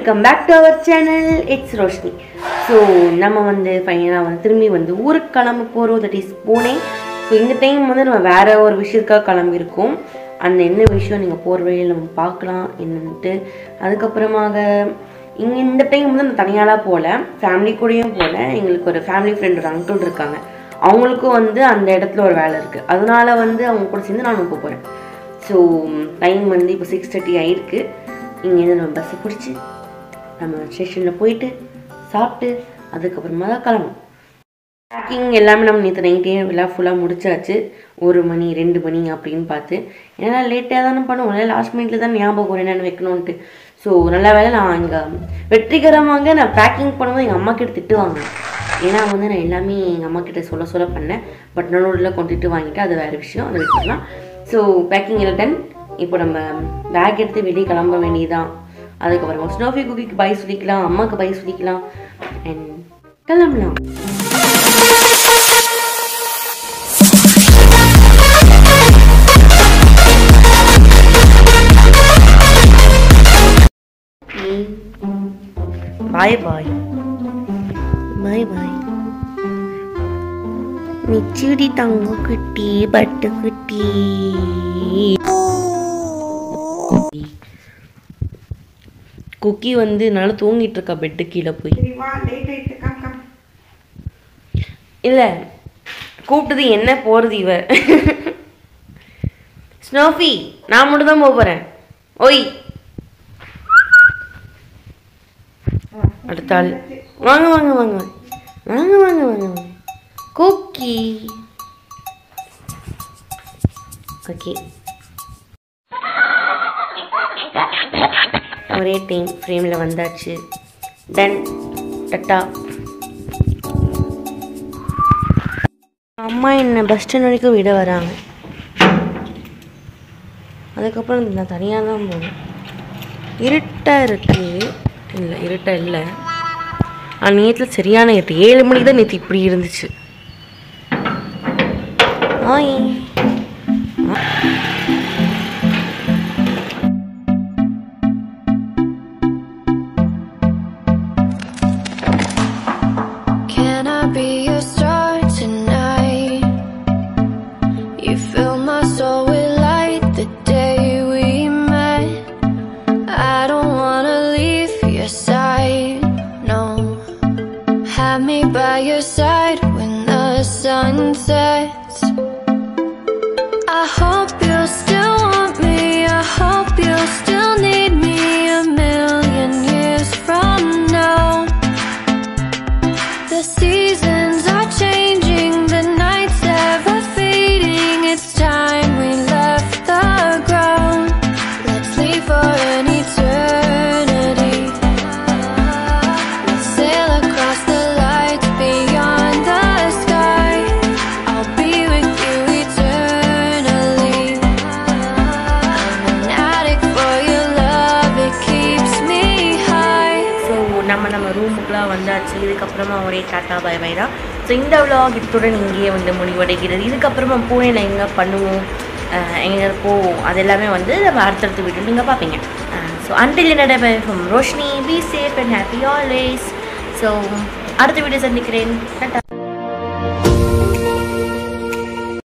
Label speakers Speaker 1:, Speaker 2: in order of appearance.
Speaker 1: Welcome back to our channel it's Roshini so நம்ம வந்து ஃபைனலாக வந்து திரும்பி வந்து ஊருக்கு கிளம்ப போகிறோம் தட் இஸ் பூனே ஸோ இந்த டைம் வந்து நம்ம வேற ஒரு விஷயத்துக்காக கிளம்பியிருக்கோம் அந்த என்ன விஷயம் நீங்கள் போகிற வழியில் நம்ம பார்க்கலாம் என்னன்ட்டு அதுக்கப்புறமாக இங்கே இந்த டைம் வந்து நான் தனியாலாம் போகல ஃபேமிலி கூடயும் போகல எங்களுக்கு ஒரு ஃபேமிலி ஃப்ரெண்ட் ஒரு அங்கிள் இருக்காங்க அவங்களுக்கும் வந்து அந்த இடத்துல ஒரு வேலை இருக்குது அதனால வந்து அவங்க கூட சேர்ந்து நானும் போக போகிறேன் ஸோ டைம் வந்து இப்போ சிக்ஸ் தேர்ட்டி ஆயிருக்கு இங்கேருந்து நம்ம பஸ்ஸை பிடிச்சி நம்ம ஸ்டேஷனில் போயிட்டு சாப்பிட்டு அதுக்கப்புறமா தான் கிளம்பும் பேக்கிங் எல்லாமே நம்ம நேற்று நைட்டே எல்லாம் ஃபுல்லாக முடிச்சாச்சு ஒரு மணி ரெண்டு மணி அப்படின்னு பார்த்து ஏன்னா லேட்டாக தானே பண்ணுவோம் லாஸ்ட் மினிட்ல தான் ஞாபகம் வரும் என்னென்னு வைக்கணும்ன்ட்டு ஸோ நல்ல வேலை நான் இங்கே வெற்றிகரமாக நான் பேக்கிங் பண்ணும்போது எங்கள் அம்மா கிட்ட திட்டுவாங்க ஏன்னா வந்து நான் எல்லாமே எங்கள் அம்மா கிட்ட சொல்ல சொல்ல பண்ணேன் பட் நடுவில் கொண்டுட்டு வாங்கிட்டு அது வேறு விஷயம் அதை வச்சுக்கலாம் ஸோ பேக்கிங் எல்லாம் டன் இப்போ நம்ம பேக் எடுத்து வெளியே கிளம்ப வேண்டியதுதான் அதுக்கப்புறமா ஸ்னோஃபி குக்கிக்கு பை சொல்லிக்கலாம் அம்மாவுக்கு பை சொல்லிக்கலாம் அண்ட் கிளம்பலாம் பாய் பாய் பாய் பாய் மிச்சுடி தங்க குட்டி பட்டு குட்டி குக்கி வந்து நல்லா தூங்கிட்டு இருக்கா பெட்டு கீழே போய் இல்லை கூப்பிட்டது என்ன போகிறது இவ ஸ்னோஃபி நான் மட்டும் தான் போக போகிறேன் ஓய் அடுத்த ஆள் வாங்க வாங்க வாங்க வாங்க வாங்க வாங்க வாங்க குக்கி ஓகே ஒரே டைம் ஃப்ரேமில் வந்தாச்சு டன் டட்டா அம்மா என்னை பஸ் ஸ்டாண்ட் வரைக்கும் விட வராங்க அதுக்கப்புறம் நான் தனியாக தான் போகணும் இருட்டாக இருக்குது இல்லை இருட்டாக இல்லை ஆனால் நேற்றுல சரியான இருட்டு ஏழு மணிக்கு தான் நேற்று இப்படி இருந்துச்சு ஆய்
Speaker 2: Can I be your star tonight? You fill my soul with light the day we met. I don't wanna leave your side, no. Have me by your side when the sun sets. I hope you'll still want me. I hope you'll still need me a million years from now. The seasons are changing, the nights ever fading. It's time we left the ground. Let's leave for an eternity. Let's sail across the lights beyond the sky. I'll be with you eternally. I'm an addict for your love, it keeps me high.
Speaker 1: So நம்ம நம்ம ரூமுக்குலாம் வந்தாச்சு இதுக்கப்புறமா ஒரே tata bye bye தான் so இந்த vlog இத்துடன் இங்கேயே வந்து முடிவடைகிறது இதுக்கப்புறமா பூனேல எங்கே பண்ணுவோம் அஹ் எங்கே போவோம் அது எல்லாமே வந்து நம்ம அடுத்தடுத்த வீடியோ நீங்கள் பார்ப்பீங்க ஸோ அன்டில் என்னோட from Roshini be safe and happy always so அடுத்த வீடியோ சந்திக்கிறேன் டாட்டா